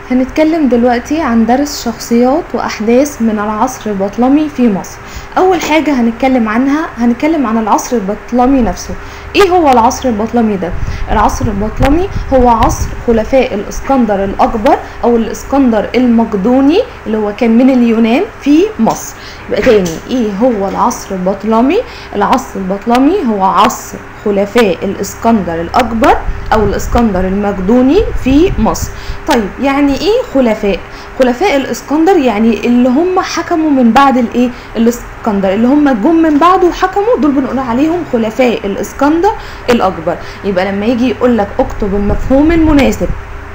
هنتكلم دلوقتي عن درس شخصيات وأحداث من العصر البطلمي في مصر أول حاجة هنتكلم عنها هنتكلم عن العصر البطلمي نفسه إيه هو العصر البطلمي ده؟ العصر البطلمي هو عصر خلفاء الإسكندر الأكبر أو الإسكندر المقدوني اللي هو كان من اليونان في مصر يبقى تاني إيه هو العصر البطلمي؟ العصر البطلمي هو عصر خلفاء الإسكندر الأكبر أو الإسكندر المقدوني في مصر طيب يعني إيه خلفاء؟ خلفاء الإسكندر يعني اللي هم حكموا من بعد الإيه؟ الإسكندر اللي هم جم من بعده وحكموا دول بنقول عليهم خلفاء الإسكندر الأكبر يبقى لما يجي يقول لك اكتب المفهوم المناسب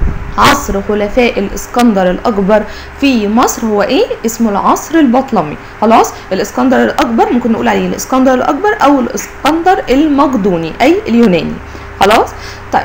عصر خلفاء الاسكندر الاكبر في مصر هو ايه اسمه العصر البطلمي خلاص الاسكندر الاكبر ممكن نقول عليه الاسكندر الاكبر او الاسكندر المقدوني اي اليوناني خلاص طيب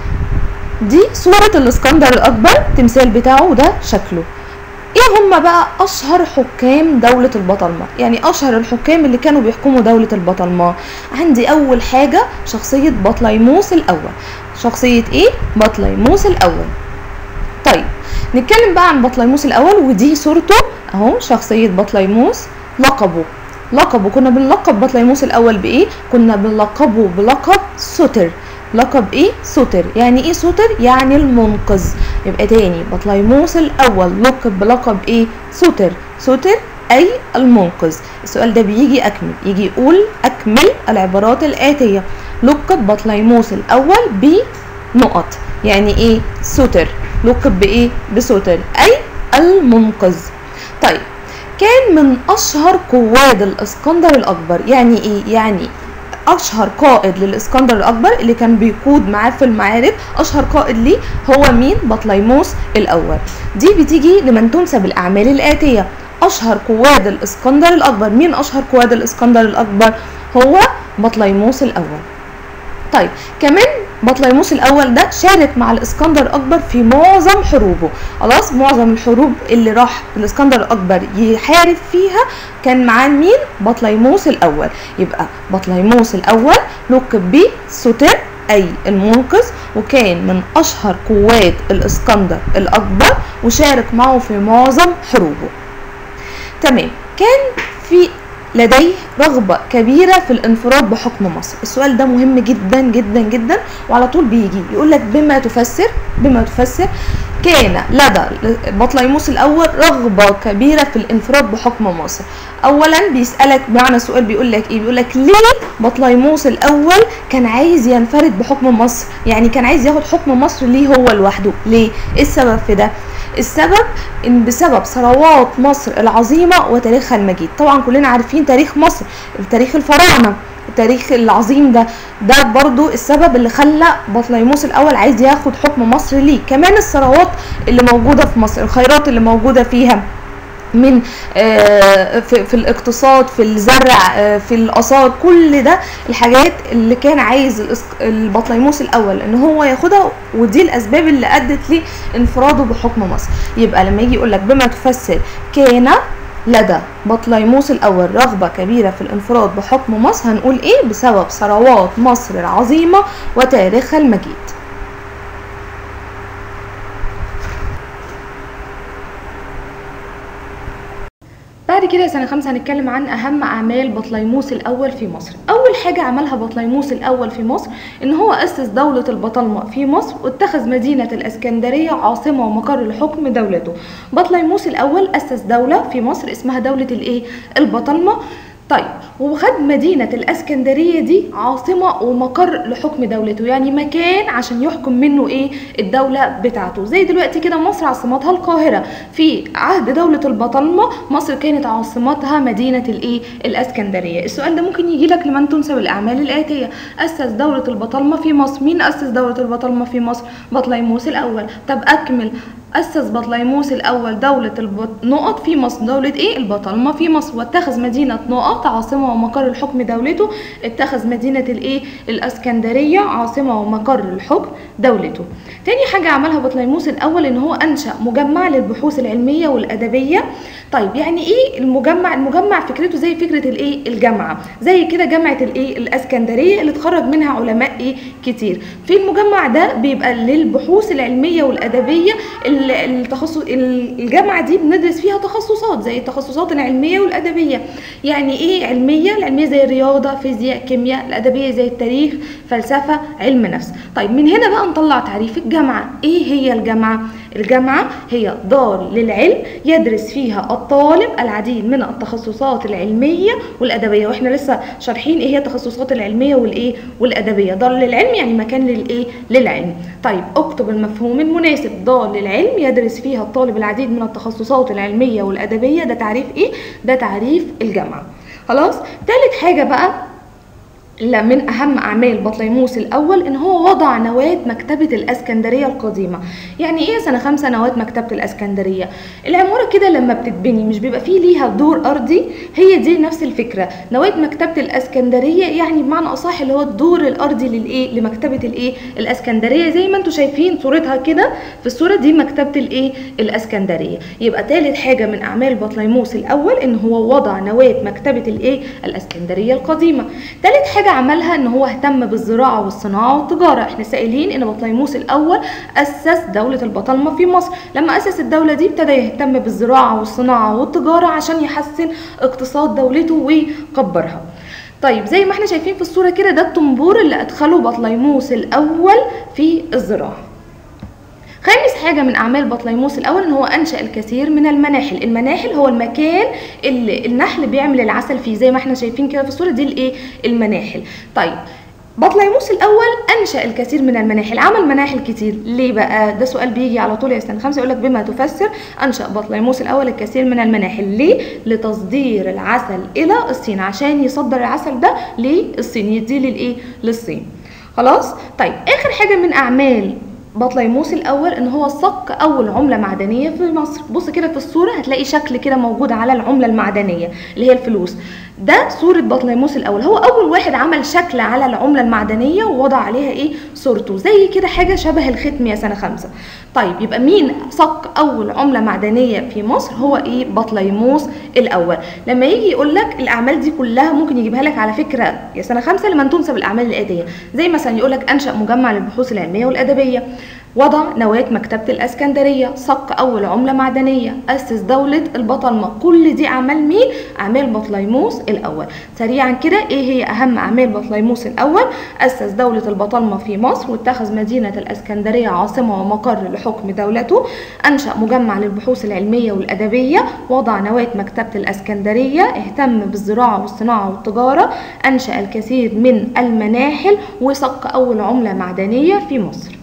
دي صورة الاسكندر الاكبر التمثال بتاعه ده شكله ايه هم بقى اشهر حكام دولة البطالمة يعني اشهر الحكام اللي كانوا بيحكموا دولة البطالمة عندي اول حاجة شخصية بطليموس الاول شخصية ايه بطليموس الاول طيب نتكلم بقى عن بطليموس الاول ودي صورته اهو شخصية بطليموس لقبه لقبه كنا بنلقب بطليموس الاول بايه كنا بنلقبه بلقب سوتر لقب ايه سوتر يعني ايه سوتر يعني المنقذ يبقى تاني بطليموس الاول لقب بلقب ايه سوتر سوتر اي المنقذ السؤال ده بيجي اكمل يجي يقول اكمل العبارات الاتيه لقب بطليموس الاول بنقط يعني ايه سوتر لقب بايه بسوتر اي المنقذ طيب كان من اشهر قواد الاسكندر الاكبر يعني ايه يعني اشهر قائد للاسكندر الاكبر اللي كان بيقود معاه في المعارك اشهر قائد ليه هو مين بطليموس الاول دي بتيجي لمن تنسب الاعمال الاتيه اشهر قواد الاسكندر الاكبر مين اشهر قواد الاسكندر الاكبر هو بطليموس الاول طيب كمان بطليموس الاول ده شارك مع الاسكندر الاكبر في معظم حروبه خلاص معظم الحروب اللي راح الاسكندر الاكبر يحارب فيها كان معاه مين بطليموس الاول يبقى بطليموس الاول لقب بيه سوتر اي المنقذ وكان من اشهر قوات الاسكندر الاكبر وشارك معه في معظم حروبه تمام كان في لديه رغبة كبيرة في الانفراد بحكم مصر السؤال ده مهم جدا جدا جدا وعلى طول بيجي يقول لك بما تفسر بما تفسر كان لدى بطليموس الأول رغبة كبيرة في الانفراد بحكم مصر أولا بيسألك معنى السؤال بيقول لك إيه بيقول لك ليه بطليموس الأول كان عايز ينفرد بحكم مصر يعني كان عايز ياخد حكم مصر ليه هو لوحده ليه إيه السبب في ده السبب ان بسبب ثروات مصر العظيمه وتاريخها المجيد طبعا كلنا عارفين تاريخ مصر تاريخ الفراعنه التاريخ العظيم ده ده برضو السبب اللي خلى بطليموس الاول عايز ياخد حكم مصر ليه كمان الثروات اللي موجوده في مصر الخيرات اللي موجوده فيها من في, في الاقتصاد في الزرع في الاثار كل ده الحاجات اللي كان عايز البطليموس الاول ان هو ياخدها ودي الاسباب اللي ادت لانفراده بحكم مصر يبقى لما يجي يقول لك بما تفسر كان لدى بطليموس الاول رغبه كبيره في الانفراد بحكم مصر هنقول ايه بسبب ثروات مصر العظيمه وتاريخها المجيد بعد كده سنة خمسة هنتكلم عن أهم أعمال بطليموس الأول في مصر أول حاجة عملها بطليموس الأول في مصر إن هو أسس دولة البطالمة في مصر واتخذ مدينة الإسكندرية عاصمة ومقر لحكم دولته بطليموس الأول أسس دولة في مصر اسمها دولة الإيه؟ البطالمة طيب وخد مدينة الاسكندرية دي عاصمة ومقر لحكم دولته يعني مكان عشان يحكم منه ايه الدولة بتاعته زي دلوقتي كده مصر عاصمتها القاهرة في عهد دولة البطالمة مصر كانت عاصمتها مدينة الايه الاسكندرية السؤال ده ممكن يجي لك لمن تنسب الاعمال الاتية اسس دولة البطالمة في مصر مين اسس دولة البطالمة في مصر بطليموس الاول طب اكمل أسس بطليموس الأول دولة النقط في مصر دولة إيه؟ البطالمة في مصر واتخذ مدينة نقط عاصمة ومقر الحكم دولته اتخذ مدينة الإيه؟ الإسكندرية عاصمة ومقر الحكم دولته تاني حاجة عملها بطليموس الأول إن هو أنشأ مجمع للبحوث العلمية والأدبية طيب يعني إيه المجمع؟ المجمع فكرته زي فكرة الإيه؟ الجامعة زي كده جامعة الإيه؟ الإسكندرية اللي اتخرج منها علماء إيه؟ كتير في المجمع ده بيبقى للبحوث العلمية والأدبية اللي ال- التخصص ال- الجامعه دي بندرس فيها تخصصات زي التخصصات العلميه والادبيه يعني ايه علميه العلميه زي الرياضه فيزياء كيمياء الادبيه زي التاريخ فلسفه علم نفس طيب من هنا بقى نطلع تعريف الجامعه ايه هي الجامعه الجامعه هي دار للعلم يدرس فيها الطالب العديد من التخصصات العلميه والادبيه واحنا لسه شارحين ايه هي التخصصات العلميه والايه والادبيه دار للعلم يعني مكان للايه للعلم طيب اكتب المفهوم المناسب دار للعلم يدرس فيها الطالب العديد من التخصصات العلميه والادبيه ده تعريف ايه ده تعريف الجامعه خلاص تالت حاجه بقى لا من اهم اعمال بطليموس الاول ان هو وضع نواه مكتبه الاسكندريه القديمه يعني ايه سنه خمسة نواه مكتبه الاسكندريه العماره كده لما بتتبني مش بيبقى فيه ليها دور ارضي هي دي نفس الفكره نواه مكتبه الاسكندريه يعني بمعنى اصح اللي هو الدور الارضي للايه لمكتبه الايه الاسكندريه زي ما انتم شايفين صورتها كده في الصوره دي مكتبه الايه الاسكندريه يبقى ثالث حاجه من اعمال بطليموس الاول ان هو وضع نواه مكتبه الايه الاسكندريه القديمه ثالث حاجه عملها ان هو اهتم بالزراعه والصناعه والتجاره احنا سائلين ان بطليموس الاول اسس دوله البطالمه في مصر لما اسس الدوله دي ابتدى يهتم بالزراعه والصناعه والتجاره عشان يحسن اقتصاد دولته ويكبرها طيب زي ما احنا شايفين في الصوره كده ده الطنبور اللي ادخله بطليموس الاول في الزراعه خامس حاجة من أعمال بطليموس الأول إن هو أنشأ الكثير من المناحل، المناحل هو المكان اللي النحل بيعمل العسل فيه زي ما احنا شايفين كده في الصورة دي الإيه؟ المناحل. طيب بطليموس الأول أنشأ الكثير من المناحل، عمل مناحل كتير، ليه بقى؟ ده سؤال بيجي على طول يا سنة خمسة يقول لك بما تفسر أنشأ بطليموس الأول الكثير من المناحل، ليه؟ لتصدير العسل إلى الصين عشان يصدر العسل ده للصين يديه للإيه؟ للصين. خلاص؟ طيب آخر حاجة من أعمال بطليموس الاول ان هو صك اول عمله معدنيه في مصر بص كده في الصوره هتلاقي شكل كده موجود على العمله المعدنيه اللي هي الفلوس ده صورة بطليموس الأول هو أول واحد عمل شكل على العملة المعدنية ووضع عليها إيه صورته زي كده حاجة شبه الختم يا سنة خمسة طيب يبقى مين صك أول عملة معدنية في مصر هو إيه بطليموس الأول لما يجي يقول لك الأعمال دي كلها ممكن يجيبها لك على فكرة يا سنة خمسة لمن تنسب الأعمال الآتية زي مثلا يقول لك أنشأ مجمع للبحوث العلمية والأدبية وضع نواة مكتبة الإسكندرية صك أول عملة معدنية أسس دولة البطالمة كل دي أعمال مين؟ أعمال بطليموس الأول سريعا كده إيه هي أهم أعمال بطليموس الأول؟ أسس دولة البطالمة في مصر واتخذ مدينة الإسكندرية عاصمة ومقر لحكم دولته أنشأ مجمع للبحوث العلمية والأدبية وضع نواة مكتبة الإسكندرية اهتم بالزراعة والصناعة والتجارة أنشأ الكثير من المناحل وصك أول عملة معدنية في مصر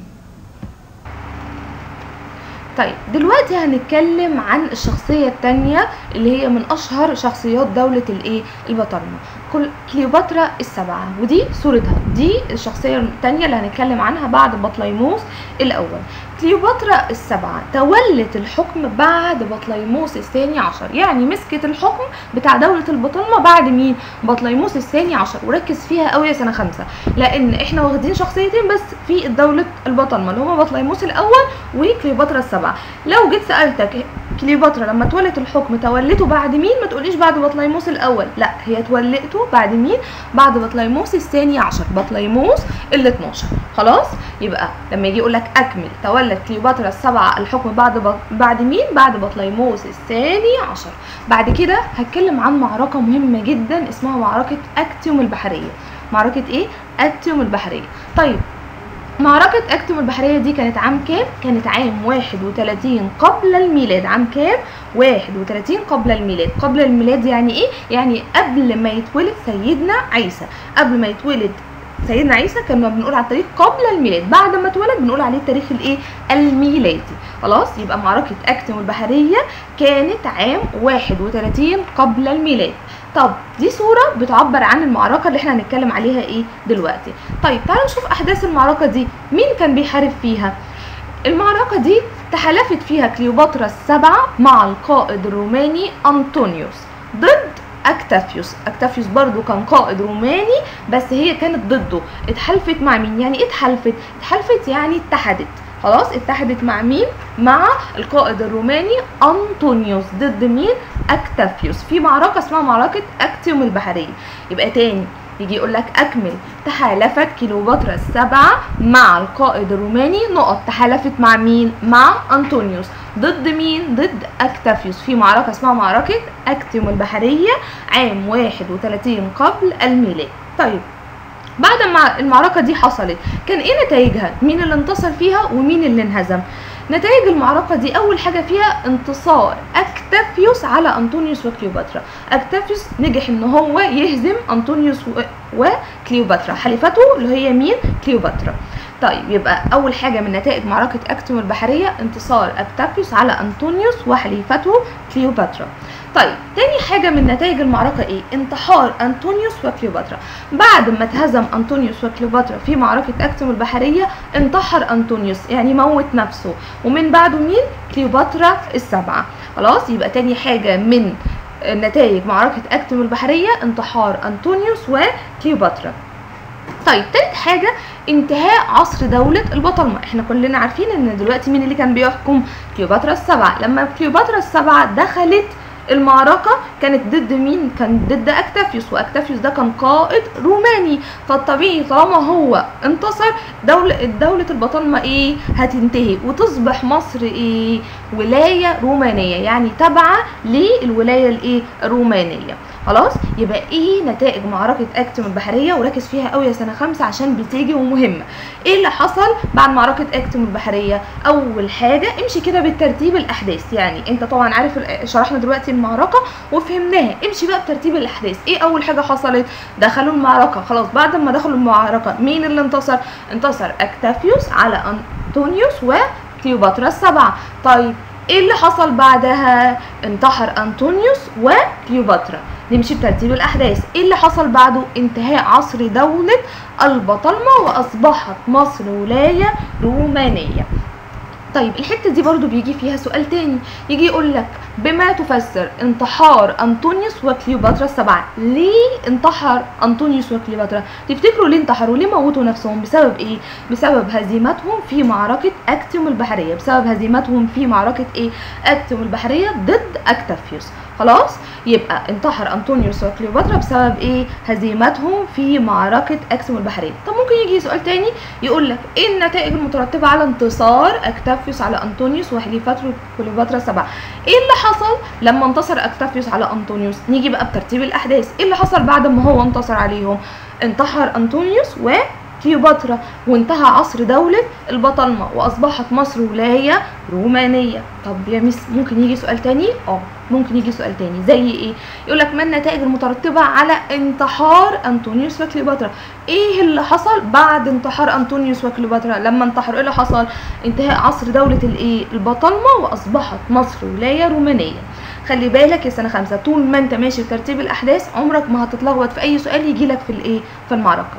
طيب دلوقتي هنتكلم عن الشخصية التانية اللي هي من أشهر شخصيات دولة الإيه البطالمة كل كليوباترا السبعة ودي صورتها دي الشخصية التانية اللي هنتكلم عنها بعد بطليموس الأول كليوباترا السبعة تولت الحكم بعد بطليموس الثاني عشر يعني مسكت الحكم بتاع دولة البطالمة بعد مين بطليموس الثاني عشر وركز فيها قوي يا سنة خمسة لأن احنا واخدين شخصيتين بس في دولة البطالمة اللي هما بطليموس الأول وكليوباترا السبعة لو جيت سألتك كليوباترا لما تولت الحكم تولته بعد مين ما تقوليش بعد بطليموس الأول لا هي تولته بعد مين بعد بطليموس الثاني عشر بطليموس ال 12 خلاص يبقى لما يجي يقول لك اكمل تولت كليوباترا السبعه الحكم بعد ب... بعد مين بعد بطليموس الثاني عشر بعد كده هتكلم عن معركه مهمه جدا اسمها معركه اكتيوم البحريه معركه ايه اكتيوم البحريه طيب معركة أكتم البحرية دي كانت عام كام؟ كانت عام 31 قبل الميلاد، عام كام؟ 31 قبل الميلاد، قبل الميلاد يعني إيه؟ يعني قبل ما يتولد سيدنا عيسى، قبل ما يتولد سيدنا عيسى كنا بنقول على التاريخ قبل الميلاد بعد ما اتولد بنقول عليه التاريخ الايه الميلادي خلاص يبقى معركه اكتم البحريه كانت عام 31 قبل الميلاد طب دي صورة بتعبر عن المعركة اللي احنا هنتكلم عليها ايه دلوقتي طيب تعالوا نشوف احداث المعركة دي مين كان بيحارب فيها المعركة دي تحالفت فيها كليوباترا السبعة مع القائد الروماني أنطونيوس ضد اكتافيوس اكتافيوس برضو كان قائد روماني بس هي كانت ضده اتحالفت مع مين يعني ايه اتحالفت اتحالفت يعني اتحدت خلاص اتحدت مع مين مع القائد الروماني انطونيوس ضد مين اكتافيوس في معركه اسمها معركه اكتيوم البحريه يبقى تاني يجي يقول لك اكمل تحالفت كليوباترا السبعه مع القائد الروماني نقط تحالفت مع مين مع انطونيوس ضد مين ضد اكتافيوس في معركه اسمها معركه اكتيوم البحريه عام 31 قبل الميلاد طيب بعد ما المعركة دي حصلت كان ايه نتائجها؟ مين اللي انتصر فيها ومين اللي انهزم؟ نتائج المعركة دي أول حاجة فيها انتصار أكتافيوس على أنطونيوس وكليوباترا أكتافيوس نجح إن هو يهزم أنطونيوس و- وكليوباترا حليفته اللي هي مين؟ كليوباترا طيب يبقى أول حاجة من نتائج معركة أكتوم البحرية انتصار أكتافيوس على أنطونيوس وحليفته كليوباترا طيب تاني حاجة من نتائج المعركة ايه؟ انتحار أنطونيوس وكليوباترا بعد ما اتهزم أنطونيوس وكليوباترا في معركة أكتوم البحرية انتحر أنطونيوس يعني موت نفسه ومن بعده مين؟ كليوباترا السبعة خلاص يبقى تاني حاجة من نتائج معركة أكتوم البحرية انتحار أنطونيوس وكليوباترا طيب تالت حاجة انتهاء عصر دولة البطالمة احنا كلنا عارفين ان دلوقتي مين اللي كان بيحكم كليوباترا السبعة لما كليوباترا السبعة دخلت المعركة كانت ضد مين؟ كان ضد أكتافيوس وأكتافيوس ده كان قائد روماني فالطبيعي طالما هو انتصر دولة دولة البطالمة ايه؟ هتنتهي وتصبح مصر ايه؟ ولاية رومانية يعني تابعة للولاية الايه؟ الرومانية خلاص يبقى ايه نتائج معركة اكتم البحرية وركز فيها قوي يا سنة خمسة عشان بتيجي ومهمة ايه اللي حصل بعد معركة اكتم البحرية اول حاجة امشي كده بالترتيب الاحداث يعني انت طبعا عارف ال- شرحنا دلوقتي المعركة وفهمناها امشي بقى بترتيب الاحداث ايه اول حاجة حصلت دخلوا المعركة خلاص بعد ما دخلوا المعركة مين اللي انتصر انتصر اكتافيوس على انطونيوس وكليوباترا السبعة طيب ايه اللي حصل بعدها انتحر انطونيوس وكليوباترا نمشي بترتيب الاحداث ايه اللي حصل بعده انتهاء عصر دولة البطالمة واصبحت مصر ولاية رومانية طيب الحته دي برضو بيجي فيها سؤال تاني يجي يقول لك بما تفسر انتحار انطونيوس وكليوباترا السبعه ليه انتحر انطونيوس وكليوباترا تفتكروا ليه انتحروا ليه موتوا نفسهم بسبب ايه بسبب هزيمتهم في معركه اكتيوم البحريه بسبب هزيمتهم في معركه ايه اكتيوم البحريه ضد اكتافيوس خلاص يبقى انتحر انطونيوس وكليوباترا بسبب ايه هزيمتهم في معركه اكتيوم البحريه طب ممكن يجي سؤال تاني يقول لك ايه النتائج المترتبه على انتصار اكتافيوس على انطونيوس وحليفته كليوباترا السبعه ايه اللي حصل لما انتصر اكتافيوس على انطونيوس نيجي بقى بترتيب الاحداث ايه اللي حصل بعد ما هو انتصر عليهم انتحر انطونيوس و كليوباترا وانتهى عصر دولة البطالمة وأصبحت مصر ولاية رومانية طب يا ميس ممكن يجي سؤال تاني؟ اه ممكن يجي سؤال تاني زي ايه؟ يقول لك ما النتائج المترتبة على انتحار أنطونيوس وكليوباترا ايه اللي حصل بعد انتحار أنطونيوس وكليوباترا لما انتحروا ايه اللي حصل؟ انتهاء عصر دولة الايه؟ البطالمة وأصبحت مصر ولاية رومانية خلي بالك يا سنة خمسة طول ما انت ماشي بترتيب الأحداث عمرك ما هتتلخبط في أي سؤال يجيلك في الايه؟ في المعركة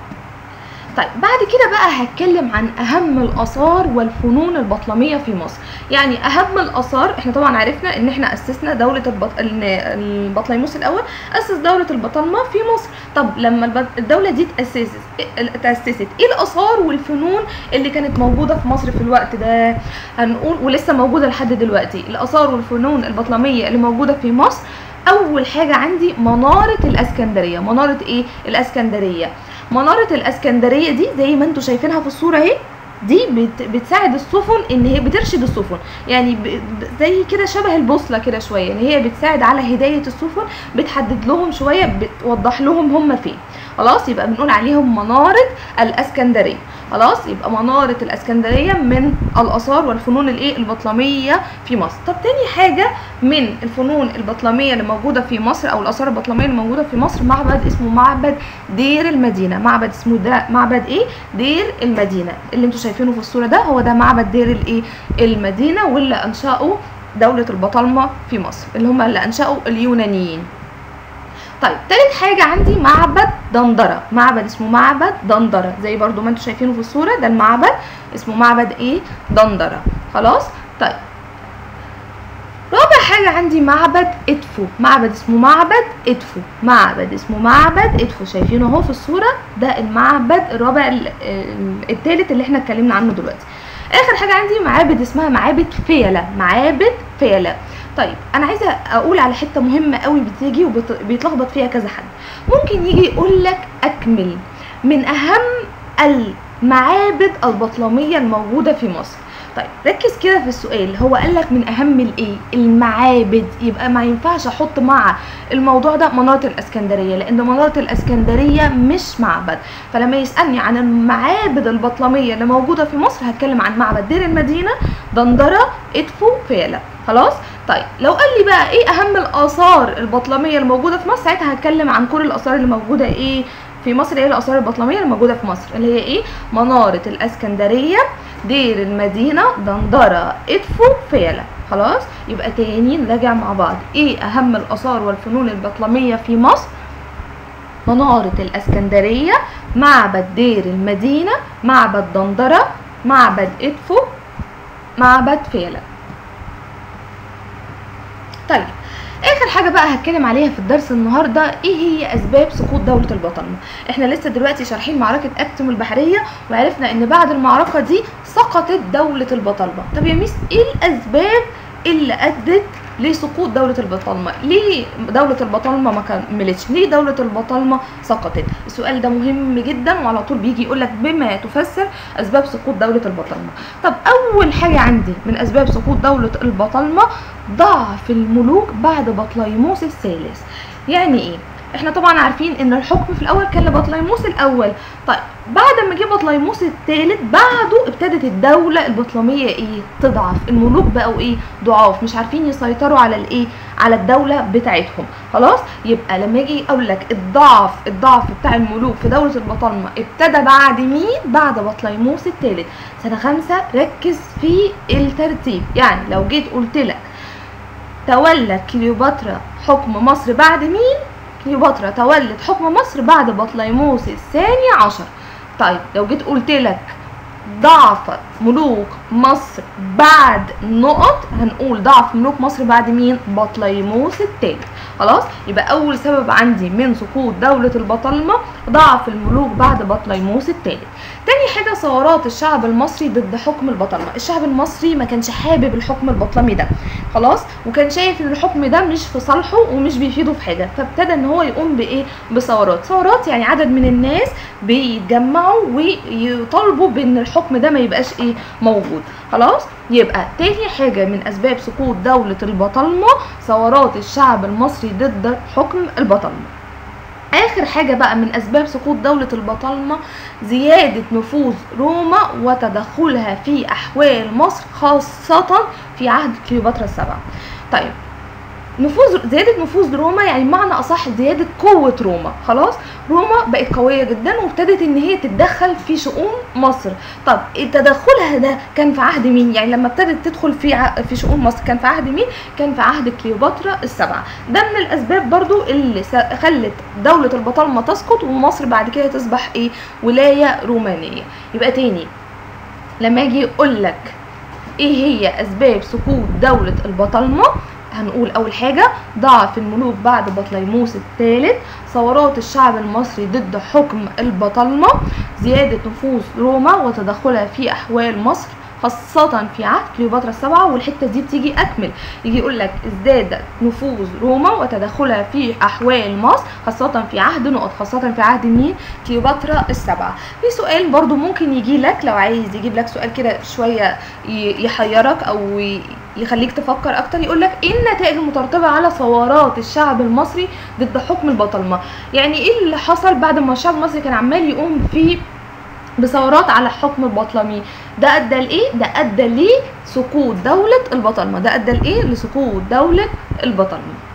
طيب بعد كده بقى هتكلم عن اهم الاثار والفنون البطلميه في مصر يعني اهم الاثار احنا طبعا عرفنا ان احنا اسسنا دوله البط... ان البطليموس الاول اسس دوله البطالمه في مصر طب لما الب... الدوله دي تاسست تاسست ايه الاثار والفنون اللي كانت موجوده في مصر في الوقت ده هنقول ولسه موجوده لحد دلوقتي الاثار والفنون البطلميه اللي موجوده في مصر اول حاجه عندي مناره الاسكندريه مناره ايه الاسكندريه منارة الاسكندرية دي زي ما انتم شايفينها في الصورة اهي دي بت بتساعد السفن ان هي بترشد السفن يعني ب- زي كده شبه البوصله كده شويه ان هي بتساعد على هدايه السفن بتحدد لهم شويه بتوضح لهم هم فين خلاص يبقى بنقول عليهم مناره الاسكندريه خلاص يبقى مناره الاسكندريه من الاثار والفنون الايه البطلميه في مصر طب تاني حاجه من الفنون البطلميه اللي موجوده في مصر او الاثار البطلميه اللي موجوده في مصر معبد اسمه معبد دير المدينه معبد اسمه ده معبد ايه دير المدينه اللي انتوا شايفينه في الصوره ده هو ده معبد دير الايه المدينه واللي انشأوا دولة البطالمة في مصر اللي هم اللي أنشأوا اليونانيين طيب تالت حاجة عندي معبد دندرة معبد اسمه معبد دندرة زي برضو ما انتوا شايفينه في الصورة ده المعبد اسمه معبد ايه دندرة خلاص طيب رابع حاجة عندي معبد ادفو معبد اسمه معبد ادفو معبد اسمه معبد ادفو شايفينه اهو في الصورة ده المعبد الرابع ال- ال- التالت اللي احنا اتكلمنا عنه دلوقتي اخر حاجة عندي معابد اسمها معابد فيلة معابد فيلة طيب انا عايزه اقول على حته مهمه قوي بتيجي وبيتلخبط فيها كذا حد ممكن يجي يقول لك اكمل من اهم المعابد البطلميه الموجوده في مصر طيب ركز كده في السؤال هو قال لك من اهم الايه المعابد يبقى ما ينفعش احط مع الموضوع ده مناره الاسكندريه لان مناره الاسكندريه مش معبد فلما يسالني عن المعابد البطلميه اللي موجوده في مصر هتكلم عن معبد دير المدينه دندره ادفو فيلا خلاص طيب لو قال لي بقى ايه اهم الاثار البطلميه الموجوده في مصر ساعتها هتكلم عن كل الاثار اللي موجوده ايه في مصر ايه الاثار البطلميه اللي موجوده في مصر اللي هي ايه مناره الاسكندريه دير المدينه دندره ادفو فيلا خلاص يبقى تاني نراجع مع بعض ايه اهم الاثار والفنون البطلميه في مصر مناره الاسكندريه معبد دير المدينه معبد دندره معبد ادفو معبد فيلا طيب اخر حاجه بقى هتكلم عليها في الدرس النهارده ايه هي اسباب سقوط دوله البطالمه احنا لسه دلوقتي شارحين معركه اكتم البحريه وعرفنا ان بعد المعركه دي سقطت دوله البطالمه طب يا ميس ايه الاسباب اللي ادت لسقوط دولة البطالمة ليه دولة البطالمة ما كملتش ليه دولة البطالمة سقطت السؤال ده مهم جدا وعلى طول بيجي يقولك بما تفسر اسباب سقوط دولة البطالمة طب اول حاجة عندي من اسباب سقوط دولة البطالمة ضعف الملوك بعد بطليموس الثالث يعني ايه احنا طبعا عارفين ان الحكم في الاول كان لبطليموس الاول طيب بعد ما جه بطليموس الثالث بعده ابتدت الدوله البطلميه ايه تضعف الملوك بقوا ايه ضعاف مش عارفين يسيطروا على الايه على الدوله بتاعتهم خلاص يبقى لما يجي اقول لك الضعف الضعف بتاع الملوك في دوله البطالمه ابتدى بعد مين بعد بطليموس الثالث سنه خمسة ركز في الترتيب يعني لو جيت قلت لك تولت كليوباترا حكم مصر بعد مين كليوباترا تولت حكم مصر بعد بطليموس الثاني عشر طيب لو جيت قلت لك ضعفت ملوك مصر بعد نقط هنقول ضعف ملوك مصر بعد مين بطليموس الثالث خلاص يبقى اول سبب عندي من سقوط دولة البطالمة ضعف الملوك بعد بطليموس الثالث تاني حاجة ثورات الشعب المصري ضد حكم البطالمة الشعب المصري ما كانش حابب الحكم البطلمي ده خلاص وكان شايف ان الحكم ده مش في صالحه ومش بيفيده في حاجة فابتدى ان هو يقوم بايه بثورات ثورات يعني عدد من الناس بيتجمعوا ويطالبوا بان الحكم ده ما يبقاش ايه موجود خلاص يبقى تاني حاجة من أسباب سقوط دولة البطالمة ثورات الشعب المصري ضد حكم البطالمة آخر حاجة بقى من أسباب سقوط دولة البطالمة زيادة نفوذ روما وتدخلها في أحوال مصر خاصة في عهد كليوباترا السبعة طيب نفوذ زياده نفوذ روما يعني بمعنى اصح زياده قوه روما خلاص روما بقت قويه جدا وابتدت ان هي تتدخل في شؤون مصر طب تدخلها ده كان في عهد مين يعني لما ابتدت تدخل في ع... في شؤون مصر كان في عهد مين كان في عهد كليوباترا السبعه ده من الاسباب برضو اللي س... خلت دوله البطالمه تسقط ومصر بعد كده تصبح ايه ولايه رومانيه يبقى تاني لما اجي اقول لك ايه هي اسباب سقوط دوله البطالمه هنقول اول حاجه ضعف الملوك بعد بطليموس الثالث ثورات الشعب المصري ضد حكم البطالمه زياده نفوذ روما وتدخلها في احوال مصر خاصة في عهد كليوباترا السبعة والحتة دي بتيجي أكمل يجي يقول لك ازداد نفوذ روما وتدخلها في أحوال مصر خاصة في عهد نقط خاصة في عهد مين كليوباترا السبعة في سؤال برضو ممكن يجي لك لو عايز يجيب لك سؤال كده شوية يحيرك أو يخليك تفكر اكتر يقول لك ايه النتائج المترتبه على ثورات الشعب المصري ضد حكم البطالمه يعني ايه اللي حصل بعد ما الشعب المصري كان عمال يقوم في بثورات على حكم البطلمي ده ادى لايه ده ادى لسقوط دوله البطالمه ده ادى لايه لسقوط دوله البطالمه